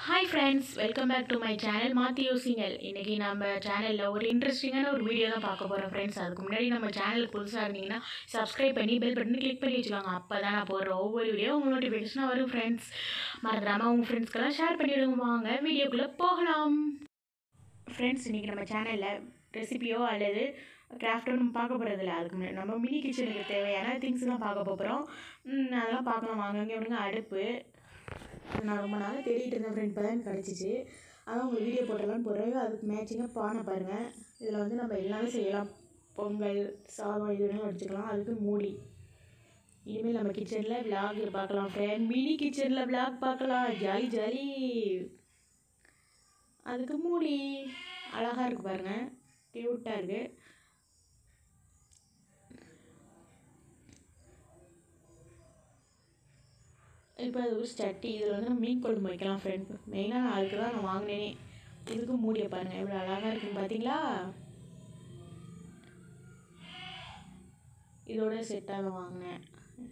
hi friends welcome back to my channel மாற்றி யோசிங்கள் இன்றைக்கி நம்ம சேனலில் ஒரு இன்ட்ரெஸ்டிங்கான ஒரு வீடியோ தான் பார்க்க போகிறோம் ஃப்ரெண்ட்ஸ் அதுக்கு முன்னாடி நம்ம சேனலுக்கு புதுசாக இருந்தீங்கன்னா சப்ஸ்கிரைப் பண்ணி பெல் பட்டன் கிளிக் பண்ணி வச்சுக்கோங்க அப்போ தான் நான் போடுற ஒவ்வொரு வீடியோ உங்கள் நோட்டிஃபிகேஷனாக வரும் ஃப்ரெண்ட்ஸ் மறந்துடாமல் உங்கள் ஃப்ரெண்ட்ஸ்க்கெல்லாம் ஷேர் பண்ணிவிடுங்க வாங்க வீடியோக்குள்ளே போகலாம் ஃப்ரெண்ட்ஸ் இன்றைக்கி நம்ம சேனலில் ரெசிபியோ அல்லது கிராஃப்டோ நம்ம பார்க்க போகிறதில்ல அதுக்கு முன்னாடி நம்ம மினி கிச்சனுக்கு தேவையான திங்ஸ் தான் பார்க்க போகிறோம் அதெல்லாம் பார்க்கலாம் வாங்க இங்கே விடுங்க அடுப்பு அது நான் ரொம்ப நாளாக தேடிட்டு இருந்தேன் ஃப்ரெண்ட் இப்போ தான் எனக்கு கிடச்சிச்சு அதான் உங்களுக்கு வீடியோ போட்டலாம்னு போகிறேன் அதுக்கு மேட்சிங்காக பானை பாருங்கள் இதில் வந்து நம்ம எல்லாமே செய்யலாம் பொங்கல் சாதம் இது வேணாலும் வச்சுக்கலாம் அதுக்கு மூடி இனிமேல் நம்ம கிச்சனில் விளாக் பார்க்கலாம் ஃப்ரெண்ட் மினி கிச்சனில் விளாக் பார்க்கலாம் ஜாலி ஜாலி அதுக்கு மூடி அழகாக இருக்குது பாருங்கள் க்யூட்டாக இருக்குது இப்போ அது ஒரு சட்டி இதில் வந்து நம்ம மீன் குழம்பு வைக்கலாம் ஃப்ரெண்ட் மெயினாக நான் அதுக்கு தான் நான் வாங்கினேனே இதுக்கு மூடிய பாருங்கள் எவ்வளோ அழகாக இருக்குன்னு பார்த்தீங்களா இதோட செட்டாக வாங்கினேன்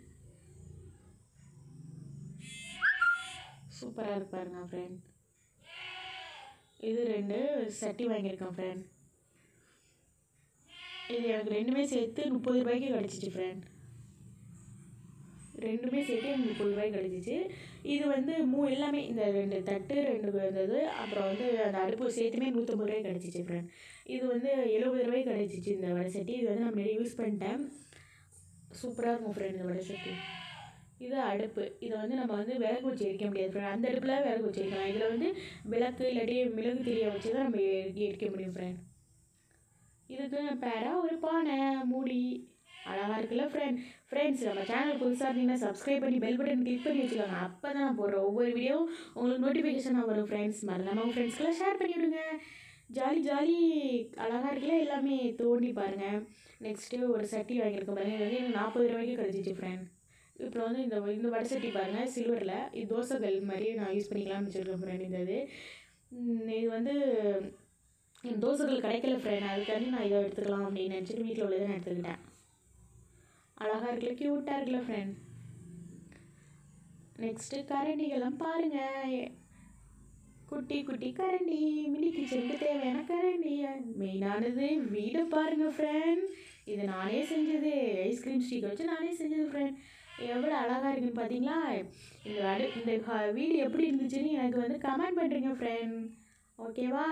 சூப்பராக இருக்கு பாருங்க ஃப்ரெண்ட் இது ரெண்டு சட்டி வாங்கியிருக்கேன் ஃப்ரெண்ட் இது எனக்கு ரெண்டுமே சேர்த்து முப்பது ரூபாய்க்கு கிடச்சிச்சு ஃப்ரெண்ட் ரெண்டுமே சேர்த்து எனக்கு முப்பது ரூபாய்க்கு கிடச்சிச்சு இது வந்து மூ எல்லாமே இந்த ரெண்டு தட்டு ரெண்டு இருந்தது அப்புறம் வந்து அந்த அடுப்பு சேர்த்துமே நூற்றம்பது ரூபாய்க்கு கிடச்சிச்சு ஃப்ரெண்ட் இது வந்து எழுபது ரூபாய்க்கு கிடச்சிச்சு இந்த வடை சட்டி இது வந்து நம்ம நிறைய யூஸ் பண்ணிட்டேன் சூப்பராக இருக்கும் ஃப்ரெண்ட் இந்த வடை சட்டி இது அடுப்பு இதை வந்து நம்ம வந்து விளக்கு வச்சு எரிக்க முடியாது ஃப்ரெண்ட் அந்த அடுப்பில் விளக்கு வச்சு எரிக்கலாம் இதில் வந்து விளக்கு இல்லாட்டி மிளகு திரியை வச்சு தான் நம்ம எரிக்க முடியும் ஃப்ரெண்ட் இதுக்கு பேராக ஒரு பானை மூடி அழகாக இருக்குல்ல ஃப்ரெண்ட் ஃப்ரெண்ட்ஸ் நம்ம சேனல் புதுசாக இருந்தீங்கன்னா சப்ஸ்கிரைப் பண்ணி பெல் பட்டன் கிளிக் பண்ணி வச்சுக்கோங்க அப்போ தான் நான் போடுற ஒவ்வொரு வீடியோ உங்களுக்கு நோட்டிஃபிகேஷனாக வரும் ஃப்ரெண்ட்ஸ் மறந்தாமல் உங்கள் ஃப்ரெண்ட்ஸ்க்கெல்லாம் ஷேர் பண்ணி விடுங்க ஜாலி ஜாலி அழகாக இருக்குல்ல எல்லாமே தோண்டி பாருங்கள் நெக்ஸ்ட்டு ஒரு சட்டி வாங்கியிருக்கேன் பாருங்கள் இது வந்து எனக்கு நாற்பது ரூபாய்க்கு கிடச்சிச்சு ஃப்ரெண்ட் இப்போ வந்து இந்த இந்த வடை சட்டி பாருங்கள் சில்வரில் இது தோசைகள் மாதிரி நான் யூஸ் பண்ணிக்கலாம்னு வச்சுருக்கேன் ஃப்ரெண்ட் இந்த இது இது வந்து தோசைகள் கிடைக்கல ஃப்ரெண்ட் அதுக்காண்டி நான் இதை எடுத்துக்கலாம் அப்படின்னு நினச்சிட்டு வீட்டில் உள்ளதை நான் எடுத்துக்கிட்டேன் அழகாக இருக்குல்ல க்யூட்டாக இருக்குல்ல ஃப்ரெண்ட் நெக்ஸ்ட்டு கரண்டிகள்லாம் பாருங்கள் குட்டி குட்டி கரண்டி மினி கிச்சனுக்கு தேவையான கரண்டி மெயினானது வீடு பாருங்கள் ஃப்ரெண்ட் இது நானே செஞ்சது ஐஸ்கிரீம் ஸ்டிக் வச்சு நானே செஞ்சது ஃப்ரெண்ட் எவ்வளோ அழகாக இருக்குன்னு பார்த்தீங்களா இந்த அடு இந்த வீடு எப்படி இருந்துச்சுன்னு எனக்கு வந்து கமெண்ட் பண்ணுறீங்க ஃப்ரெண்ட் ஓகேவா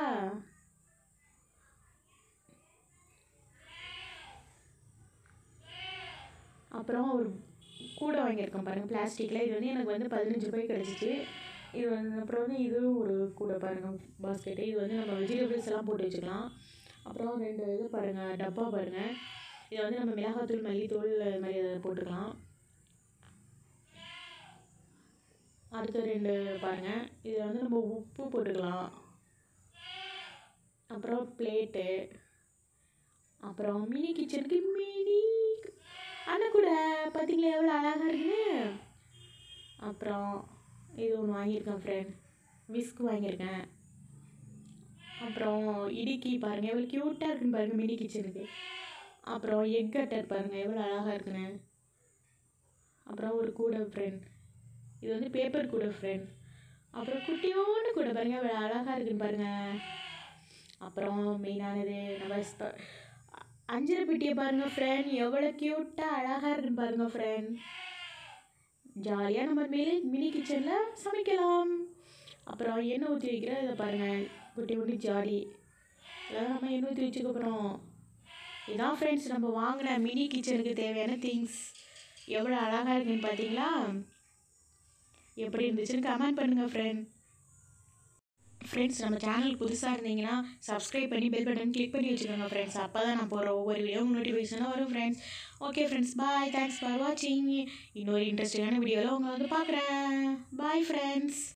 அப்புறம் ஒரு கூடை வாங்கியிருக்கேன் பாருங்கள் பிளாஸ்டிக்கில் இது வந்து எனக்கு வந்து பதினஞ்சு ரூபாய்க்கு கிடச்சிச்சு இது வந்து அப்புறம் வந்து இதுவும் ஒரு கூடை பாருங்கள் பாஸ்கெட்டு இது வந்து நம்ம வெஜிடபிள்ஸ் எல்லாம் போட்டு வச்சுக்கலாம் அப்புறம் ரெண்டு இது பாருங்கள் டப்பா பாருங்கள் இதை வந்து நம்ம மிளகாத்தூள் மல்லித்தூள் இது மாதிரி அதை போட்டுக்கலாம் அடுத்த ரெண்டு பாருங்கள் இதில் வந்து நம்ம உப்பு போட்டுக்கலாம் அப்புறம் பிளேட்டு அப்புறம் மினி கிச்சனுக்கு மினி அண்ணா கூட பார்த்தீங்களா எவ்வளோ அழகாக இருக்குன்னு அப்புறம் இது ஒன்று வாங்கியிருக்கேன் ஃப்ரெண்ட் விஸ்க் வாங்கியிருக்கேன் அப்புறம் இடுக்கி பாருங்கள் எவ்வளோ க்யூட்டாக இருக்குன்னு பாருங்கள் மினி கிச்சனுக்கு அப்புறம் எக் கட்டர் பாருங்கள் எவ்வளோ அழகாக இருக்குன்னு அப்புறம் ஒரு கூடை ஃப்ரெண்ட் இது வந்து பேப்பர் கூடை ஃப்ரெண்ட் அப்புறம் குட்டியோண்டு கூடை பாருங்கள் எவ்வளோ அழகாக இருக்குன்னு பாருங்கள் அப்புறம் மெயினானது நம்ம அஞ்சரை பெட்டியை பாருங்கள் ஃப்ரெண்ட் எவ்வளோ க்யூட்டாக அழகாக இருக்குன்னு பாருங்கள் ஃப்ரெண்ட் ஜாலியாக நம்ம மினி மினி கிச்சனில் சமைக்கலாம் அப்புறம் எண்ணெய் ஊற்றி வைக்கிற இதை பாருங்கள் குட்டி குட்டி ஜாலி இதெல்லாம் நம்ம எண்ணெய் ஊற்றி வச்சுக்க போகிறோம் இதான் ஃப்ரெண்ட்ஸ் நம்ம வாங்கின மினி கிச்சனுக்கு தேவையான திங்ஸ் எவ்வளோ அழகாக இருக்குன்னு பார்த்தீங்களா எப்படி இருந்துச்சுன்னு கமெண்ட் பண்ணுங்கள் ஃப்ரெண்ட் ஃப்ரெண்ட்ஸ் நம்ம சேனல் புதுசாக இருந்தீங்கன்னா சப்ஸ்கிரைப் பண்ணி பெல் பட்டன் கிளிக் பண்ணி வச்சுக்கோங்க ஃப்ரெண்ட்ஸ் அப்போ தான் நான் போகிற ஒவ்வொரு வீடியோ நோட்டிஃபிகேஷனாக வரும் friends okay friends bye thanks for வாட்சிங் இன்னொரு இன்ட்ரெஸ்டிங்கான வீடியோவில் உங்களை வந்து பார்க்குறேன் பாய் ஃப்ரெண்ட்ஸ்